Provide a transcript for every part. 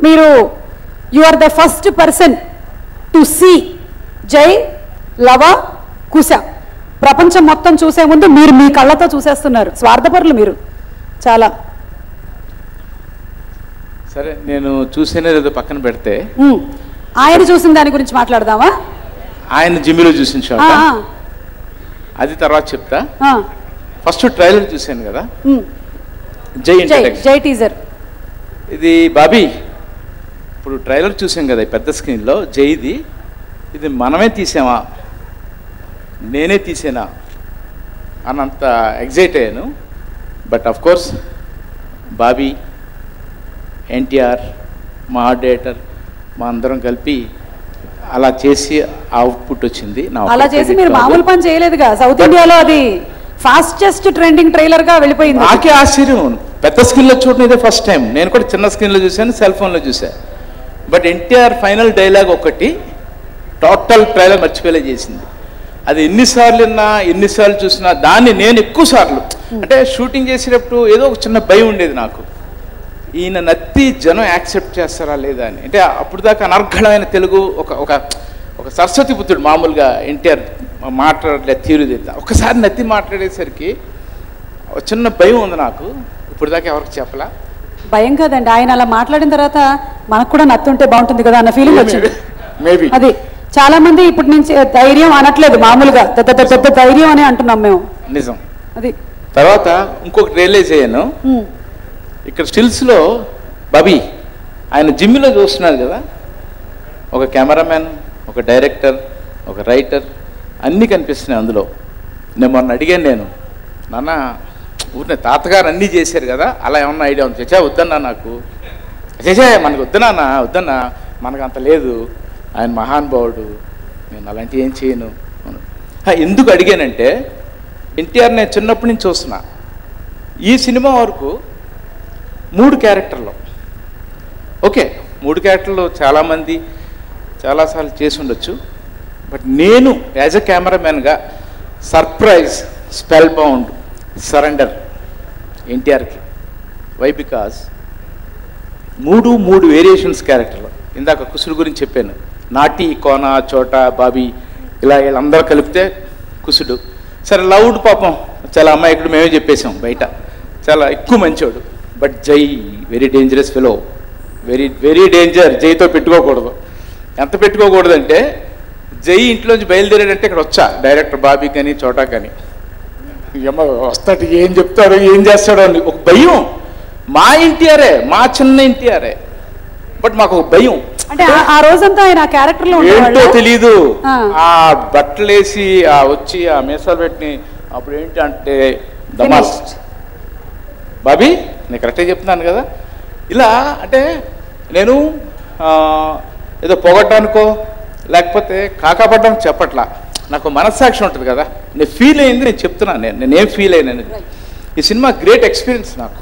మీరు you are the first person to see Jai Lava కుశ ప్రపంచం మొత్తం చూసే ముందు మీరు మీ కళ్ళతో చూసేస్తున్నారు స్వార్థపరులు మీరు చాలా సరే నేను చూసినది ఏదో పక్కన పెడితే ఉమ్. ఆయన చూసిన దాని గురించి మాట్లాడదామా ఆయన జిమ్మిలో చూసిన ఆ, షాట్ అది తర్వాత చెప్తా ఆ, ఫస్ట్ ట్రైలర్ చూశాను కదా ఉమ్. జై జై ఇంట్రడక్షన్ జై టీజర్ ఇది బాబీ ఇప్పుడు ట్రైలర్ చూసాం కదా ఈ పెద్ద స్క్రీన్లో జైది ఇది మనమే తీసామా నేనే తీసానా అన్నంత ఎగ్జైట్ అయ్యాను but of course Bobby NTR మా డేటర్ మా అందరం కలిపి అలా చేసి అవుట్పుట్ వచ్చింది నా అలా ఒక్కడికే చేసి మీరు కాదు. మామూలు పని చేయలేదుగా సౌత్ ఇండియాలో అది ఫాస్టెస్ట్ ట్రెండింగ్ ట్రైలర్ గా వెళ్ళిపోయింది నాకే ఆశ్చర్యం పెద్ద స్క్రీన్లో చూడడం ఇదే ఫస్ట్ టైం నేను కూడా చిన్న స్క్రీన్లో చూశాను సెల్ ఫోన్లో చూశాను బట్ ఎన్టీఆర్ ఫైనల్ డైలాగ్ ఒకటి టోటల్ ట్రైలర్ మర్చిపోయేలా చేసింది అది ఎన్నిసార్లు విన్నా ఎన్నిసార్లు చూసినా దాన్ని నేను ఎక్కువ సార్లు అంటే షూటింగ్ చేసేటప్పుడు ఏదో ఒక చిన్న భయం ఉండేది నాకు ఈయన నత్తి జనం యాక్సెప్ట్ చేస్తారా లేదా అని అంటే అప్పుడు దాకా అనర్ఘళమైన తెలుగు ఒక ఒక ఒక సరస్వతి పుత్రుడు మామూలుగా ఎన్టీఆర్ మాట్లాడలే తీరుది ఒకసారి నత్తి మాట్లాడేసరికి ఒక చిన్న భయం ఉంది నాకు ఇప్పుడు దాకా ఎవరికి చెప్పలా భయం కదండి ఆయన అలా మాట్లాడిన తర్వాత మనకు కూడా నత్తుంటే బాగుంటుంది కదా అన్న ఫీలింగ్ వచ్చింది మేబీ అది చాలా మంది ఇప్పటి నుంచి ధైర్యం అనట్లేదు మామూలుగా పెద్ద పెద్ద పెద్ద ధైర్యం అని అంటున్నాం మేము నిజం అది తర్వాత ఇంకొకటి రియలైజ్ అయ్యాను ఉమ్, ఇక్కడ స్టిల్స్లో బబీ ఆయన జిమ్లో చూస్తున్నారు కదా ఒక కెమెరామెన్ ఒక డైరెక్టర్ ఒక రైటర్ అన్నీ కనిపిస్తున్నాయి అందులో నేను మొన్న అడిగాను నేను నాన్న ఊరినే తాతగారు అన్నీ చేశారు కదా అలా ఏమన్నా ఐడియా ఉంది చచ్చా వద్దన్నా నాకు చచ్చా మనకు వద్దనా వద్దన్నా మనకు అంత లేదు ఆయన మహానుభావుడు నేను అలాంటివి ఏం చేయను అన్నాడు. హా, ఎందుకు అడిగానంటే ఎన్టీఆర్ నేను చిన్నప్పటి నుంచి చూస్తున్నా ఈ సినిమా వరకు మూడు క్యారెక్టర్లు ఓకే మూడు క్యారెక్టర్లు చాలామంది చాలాసార్లు చేసి ఉండొచ్చు బట్ నేను యాజ్ ఎ కెమెరామెన్గా సర్ప్రైజ్ స్పెల్ బౌండ్ సరెండర్ ఎన్టీఆర్కి వై బికాస్ మూడు మూడు వేరియేషన్స్ క్యారెక్టర్లు ఇందాక కుసుడు గురించి చెప్పాను నాటి కోన చోట బాబీ ఇలా వీళ్ళందరూ కలిపితే కుసుడు సరే లౌడ్ పాపం చాలా అమ్మాయికుడు మేమే చెప్పేసాం బయట చాలా ఎక్కువ మంచోడు but Jai very dangerous fellow very very danger జైతో పెట్టుకోకూడదు ఎంత పెట్టుకోకూడదు అంటే జై ఇంట్లోంచి బయలుదేరాడంటే ఇక్కడ వచ్చా డైరెక్టర్ బాబీ కానీ చోటా కానీ ఏమో వస్తాడు ఏం చెప్తాడో ఏం చేస్తాడో అని ఒక భయం మా ఎన్టీఆరే మా చిన్న ఎన్టీఆరే బట్ మాకు ఒక భయం అంటే ఆ- ఆ రోజంతా ఆయన ఆ క్యారెక్టర్ లో ఏంటో ఉండేవాళ్ళ? తెలీదు ఆ. ఆ బట్టలేసి ఆ వచ్చి ఆ మీసాలు పెట్టి అప్పుడు ఏంటి అంటే దమాల్ Finished. బాబీ నేను కరెక్టే చెప్తున్నాను కదా ఇలా అంటే నేను ఆ, ఏదో పొగడ్డానికో లేకపోతే కాకాపడ్డం చెప్పట్లా నాకు మనస్సాక్షి ఉంటుంది కదా నేను ఫీల్ అయింది నేను చెప్తున్నాను నేను నేనేం ఫీల్ అయినాను ఈ సినిమా గ్రేట్ ఎక్స్పీరియన్స్ నాకు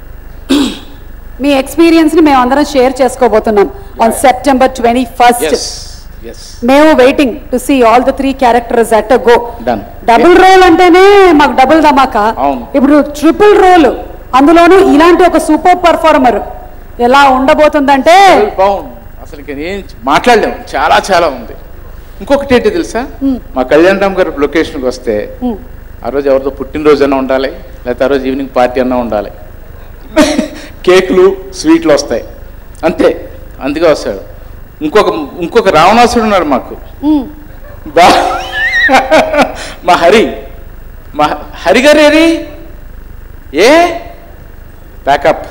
మీ ఎక్స్పీరియన్స్ ని మేము అందరం షేర్ చేసుకోబోతున్నాం on September twenty first yes yes మేము waiting to see all the three characters at go Done. Double role అంటేనే మాకు డబుల్ ధమాకా అవును. ఇప్పుడు ట్రిపుల్ రోల్ అందులోనూ ఇలాంటి ఒక సూపర్ పర్ఫార్మర్ ఎలా ఉండబోతుందంటే బాగుంది అసలు ఇంకా ఏం మాట్లాడలేము చాలా చాలా ఉంది ఇంకొకటి ఏంటి తెలుసా మా కళ్యాణ్ రామ్ గారు లొకేషన్కి వస్తే Hmm. ఆ రోజు ఎవరితో పుట్టినరోజు అన్నా ఉండాలి లేకపోతే ఆ రోజు ఈవినింగ్ పార్టీ అన్నా ఉండాలి కేకులు స్వీట్లు వస్తాయి అంతే అందుకే వస్తాడు ఇంకొక ఇంకొక రావణాసుడు ఉన్నాడు మాకు ఉమ్, బా మా హరి మా హరి గారు ఏరి ఏ ప్యాకప్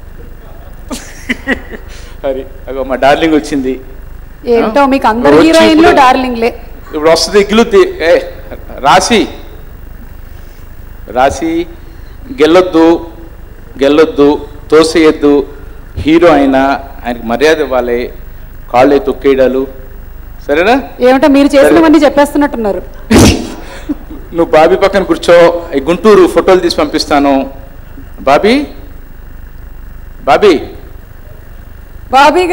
హరి అగో మా డార్లింగ్ వచ్చింది ఏంటో మీకు అందరు వచ్చి హీరోయిన్లు ఇప్పుడు- డార్లింగ్లే ఇప్పుడు వస్తుంది గిలుద్ది ఏ రాసి రాసి గెల్లొద్దు గెల్లొద్దు తోసేయద్దు హీరో అయినా ఆయనకి మర్యాద ఇవ్వాలి కాళ్ళు తొక్కేయడాలు సరేనా ఏమిటో మీరు చేసినవన్నీ చెప్పేస్తున్నట్టున్నారు నువ్వు బాబీ పక్కన కూర్చో ఈ గుంటూరు ఫోటోలు తీసి పంపిస్తాను బాబీ బాబీ బాబీ